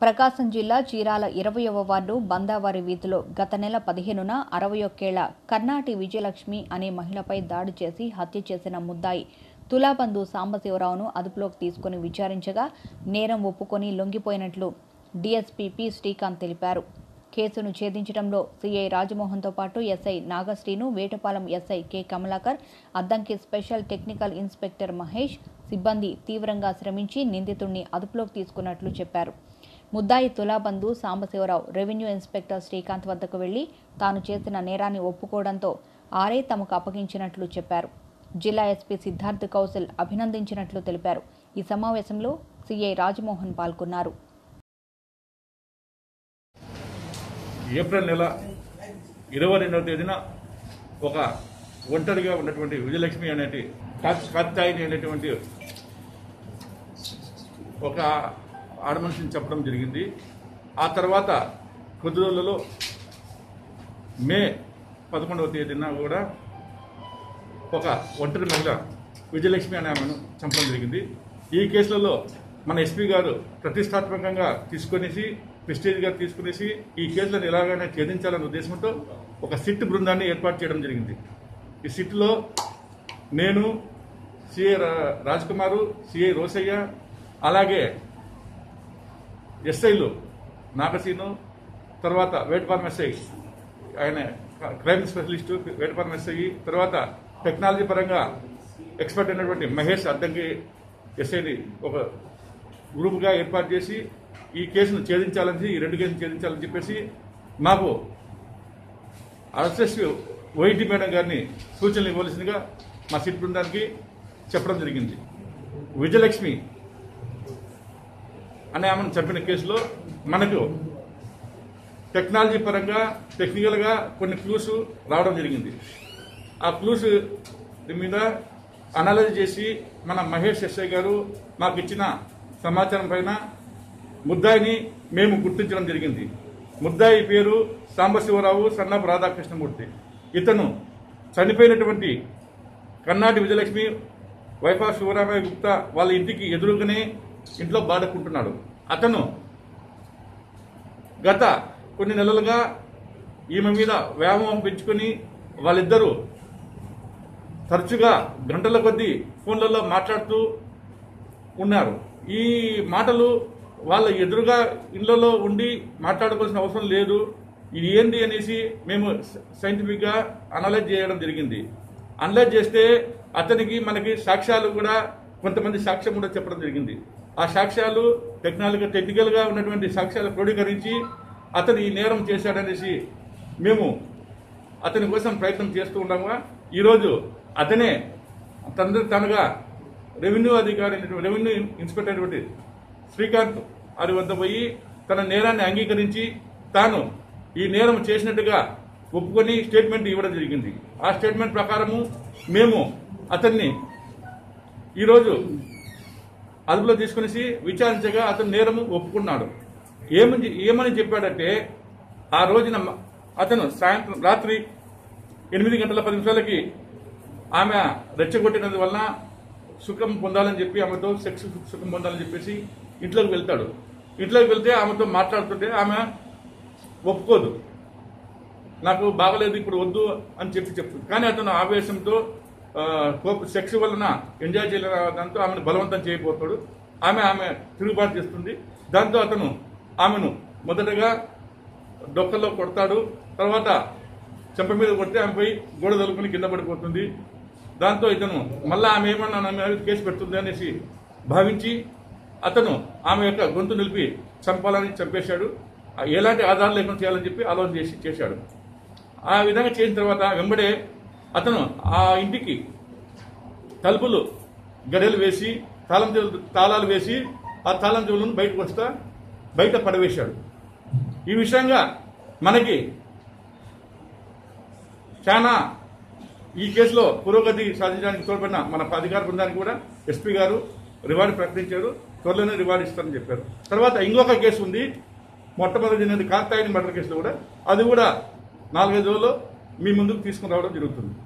ప్రకాశం జిల్లా చీరాల ఇరవయవ వార్డు బందావారి వీధిలో గత నెల పదిహేనున అరవై ఒక్కేళ్ల కర్నాటి విజయలక్ష్మి అనే మహిళపై దాడి చేసి హత్య చేసిన ముద్దాయి తులాబంధు సాంబశివరావును అదుపులోకి తీసుకుని విచారించగా నేరం ఒప్పుకొని లొంగిపోయినట్లు డీఎస్పీ పి శ్రీకాంత్ తెలిపారు కేసును ఛేదించడంలో సీఐ రాజమోహన్తో పాటు SI Nagasrinu Vetapalem SI K Kamalakar Addanki special technical inspector Mahesh సిబ్బంది తీవ్రంగా శ్రమించి నిందితుడిని అదుపులోకి తీసుకున్నట్లు చెప్పారు ముద్దాయి తులాబంధు సాంబశివరావు రెవెన్యూ ఇన్స్పెక్టర్ శ్రీకాంత్ వద్దకు వెళ్లి తాను చేసిన నేరాన్ని ఒప్పుకోవడంతో ఆరే తమకు అప్పగించినట్లు చెప్పారు జిల్లా ఎస్పీ సిద్ధార్థ్ కౌశల్ అభినందించినట్లు తెలిపారు ఈ సమావేశంలో సీఐ రాజమోహన్ పాల్గొన్నారు ఏప్రిల్ నెల ఇరవై రెండవ తేదీన ఒక ఒంటరిగా ఉన్నటువంటి విజయలక్ష్మి అనేటి కాత్- కాత్యాయిని అనేటువంటి ఒక ఆడమనిషిని చెప్పడం జరిగింది ఆ తర్వాత కొద్ది రోజులలో మే పదకొండవ తేదీన కూడా ఒక ఒంటరి మహిళ విజయలక్ష్మి అనే ఆమెను చంపడం జరిగింది ఈ కేసులలో మన ఎస్పీ గారు ప్రతిష్టాత్మకంగా తీసుకొనేసి ప్రెస్టేజ్గా తీసుకునేసి ఈ కేసులను ఎలాగైనా ఛేదించాలనే ఉద్దేశంతో ఒక సిట్ బృందాన్ని ఏర్పాటు చేయడం జరిగింది ఈ సిట్లో నేను సిఐ రాజ్ కుమారు సిఐ రోసయ్య అలాగే ఎస్ఐలు నాగసీను తర్వాత వేటపాలెం ఎస్ఐ ఆయన క్రైమ్ స్పెషలిస్టు వేటపాలెం ఎస్ఐ తర్వాత టెక్నాలజీ పరంగా ఎక్స్పర్ట్ అయినటువంటి మహేష్ అద్దంకి ఎస్ఐని ఒక గ్రూప్గా ఏర్పాటు చేసి ఈ కేసును ఛేదించాలని ఈ రెండు కేసులు ఛేదించాలని చెప్పేసి మాకు అరెస్ట్ వైటి మేడం గారిని సూచనలు ఇవ్వవలసిందిగా మా సిట్ బృందానికి చెప్పడం జరిగింది విజయలక్ష్మి అనే ఆమెను చంపిన కేసులో మనకు టెక్నాలజీ పరంగా టెక్నికల్గా కొన్ని క్లూస్ రావడం జరిగింది ఆ క్లూస్ మీద అనాలైజ్ చేసి మన మహేష్ ఎస్ఐ గారు మాకు ఇచ్చిన సమాచారం పైన ముద్దాయిని మేము గుర్తించడం జరిగింది ముద్దాయి పేరు సాంబశివరావు సన్నపు రాధాకృష్ణమూర్తి ఇతను చనిపోయినటువంటి కర్ణాటి విజయలక్ష్మి వైఫ్ ఆఫ్ శివరామయ్య గుప్తా వాళ్ళ ఇంటికి ఎదురుగానే ఇంట్లో బాడుకుంటున్నాడు అతను గత కొన్ని నెలలుగా ఈమె మీద వ్యామోహం పెంచుకొని వాళ్ళిద్దరూ తరచుగా గంటల కొద్దీ ఫోన్లలో మాట్లాడుతూ ఉన్నారు ఈ మాటలు వాళ్ళ ఎదురుగా ఇళ్లలో ఉండి మాట్లాడుకోవాల్సిన అవసరం లేదు ఇది ఏంటి అనేసి మేము సైంటిఫిక్గా అనలైజ్ చేయడం జరిగింది అనలైజ్ చేస్తే అతనికి మనకి సాక్ష్యాలు కూడా కొంతమంది సాక్ష్యం కూడా చెప్పడం జరిగింది ఆ సాక్ష్యాలు టెక్నాలజీ టెక్నికల్గా ఉన్నటువంటి సాక్ష్యాలు క్రోడీకరించి అతను ఈ నేరం చేశాడనేసి మేము అతని కోసం ప్రయత్నం చేస్తూ ఉండగా ఈరోజు అతనే తండ్రి తనగా రెవెన్యూ అధికారి అయినటువంటి- రెవెన్యూ ఇన్స్పెక్టర్ అయినటువంటి శ్రీకాంత్ వారి వద్ద పోయి తన నేరాన్ని అంగీకరించి తాను ఈ నేరం చేసినట్టుగా ఒప్పుకొని స్టేట్మెంట్ ఇవ్వడం జరిగింది ఆ స్టేట్మెంట్ ప్రకారము మేము అతన్ని ఈరోజు అదుపులో తీసుకునేసి విచారించగా అతను నేరము ఒప్పుకున్నాడు ఏమని ఏమని చెప్పాడంటే ఆ రోజున మ- అతను సాయంత్రం రాత్రి ఎనిమిది గంటల పది నిమిషాలకి ఆమె రెచ్చగొట్టినందు వలన సుఖం పొందాలని చెప్పి ఆమెతో సెక్స్ సుఖం పొందాలని చెప్పేసి ఇంట్లోకి వెళ్తాడు ఇంట్లోకి వెళ్తే ఆమెతో మాట్లాడుతుంటే ఆమె ఒప్పుకోదు నాకు బాగలేదు ఇప్పుడు వద్దు అని చెప్పి చెప్తుంది కానీ అతను ఆవేశంతో ఆ, కోప సెక్స్ వలన ఎంజాయ్ చేయలేని దాంతో ఆమెను బలవంతం చేయబోతాడు ఆమె ఆమె తిరుగుబాటు చేస్తుంది దాంతో అతను ఆమెను మొదటగా డొక్కల్లో కొడతాడు తర్వాత చెంప మీద కొడితే ఆమెపై గోడ తలుపుని కింద పడిపోతుంది దాంతో ఇతను మళ్ళా ఆమె ఏమన్నా నా మీద కేసు పెడుతుంది అనేసి భావించి అతను ఆమె యొక్క గొంతు నిలిపి చంపాలని చంపేశాడు ఆ ఎలాంటి ఆధారం లేకుండా చేయాలని చెప్పి ఆలోచన చేసి చేశాడు ఆ విధంగా చేసిన తర్వాత వెంబడే అతను ఆ ఇంటికి తలుపులు గడియలు వేసి తాళం చెవులు తాళాలు వేసి ఆ తాళం చెవులను బయటకు వస్తా బయట పడవేశాడు ఈ విషయంగా మనకి చాలా ఈ కేసులో పురోగతి సాధించడానికి తోడ్పడిన మన అధికార బృందానికి కూడా ఎస్పీ గారు రివార్డు ప్రకటించారు త్వరలోనే రివార్డు ఇస్తారని చెప్పారు తర్వాత ఇంకొక కేసు ఉంది మొట్టమొదటి కార్తాయిని మర్డర్ కేసులో కూడా అది కూడా నాలుగైదు రోజుల్లో మీ ముందుకు తీసుకుని రావడం జరుగుతుంది